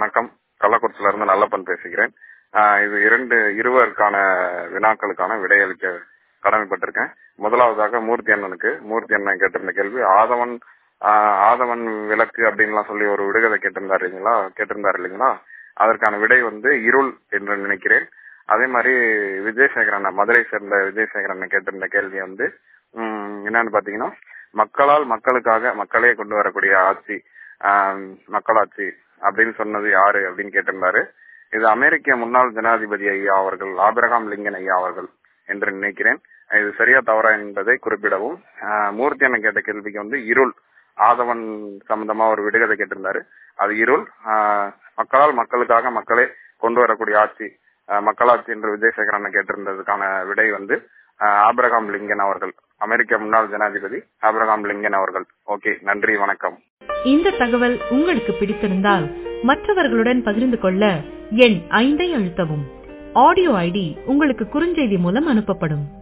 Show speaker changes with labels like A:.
A: வணக்கம் கள்ளக்குறிச்சியில இருந்து நல்லப்பன் பேசுகிறேன் ஆஹ் இது இரண்டு இருவருக்கான வினாக்களுக்கான விடையளிக்க கடமைப்பட்டிருக்கேன் முதலாவதாக மூர்த்தி அண்ணனுக்கு மூர்த்தி அண்ணன் கேட்டிருந்த கேள்வி ஆதவன் ஆஹ் ஆதவன் விளக்கு அப்படின்லாம் சொல்லி ஒரு விடுகதை கேட்டிருந்தாரு இல்லைங்களா கேட்டிருந்தாரு இல்லைங்களா அதற்கான விடை வந்து இருள் என்று நினைக்கிறேன் அதே மாதிரி விஜயசேகர் அண்ணன் மதுரை சேர்ந்த விஜயசேகர் அண்ணன் கேட்டிருந்த கேள்வி வந்து உம் என்னன்னு பாத்தீங்கன்னா மக்களால் மக்களுக்காக மக்களே கொண்டு வரக்கூடிய ஆட்சி ஆஹ் மக்களாட்சி அப்படின்னு சொன்னது யாரு அப்படின்னு கேட்டிருந்தாரு இது அமெரிக்க முன்னாள் ஜனாதிபதி ஐயா அவர்கள் ஆபிரகாம் லிங்கன் ஐயா அவர்கள் என்று நினைக்கிறேன் இது சரியா தவறா என்பதை குறிப்பிடவும் ஆஹ் மூர்த்தி அண்ணன் கேட்ட கேள்விக்கு வந்து இருள் ஆதவன் சம்பந்தமா ஒரு விடுகதை கேட்டிருந்தாரு அது இருள் ஆஹ் மக்களால் மக்களுக்காக மக்களே கொண்டு வரக்கூடிய ஆட்சி ஆஹ் மக்களாட்சி என்று விஜயசேகர் அண்ணன் கேட்டிருந்ததுக்கான விடை வந்து ஆஹ் ஆபிரகாம் லிங்கன் அவர்கள் அமெரிக்க முன்னாள் ஜனாதிபதி ஆபிரகாம் லிங்கன் அவர்கள் ஓகே நன்றி வணக்கம்
B: இந்த தகவல் உங்களுக்கு பிடித்திருந்தால் மற்றவர்களுடன் பகிர்ந்து கொள்ள எண் ஐந்தை அழுத்தவும் ஆடியோ ஐடி உங்களுக்கு குறுஞ்செய்தி மூலம் அனுப்பப்படும்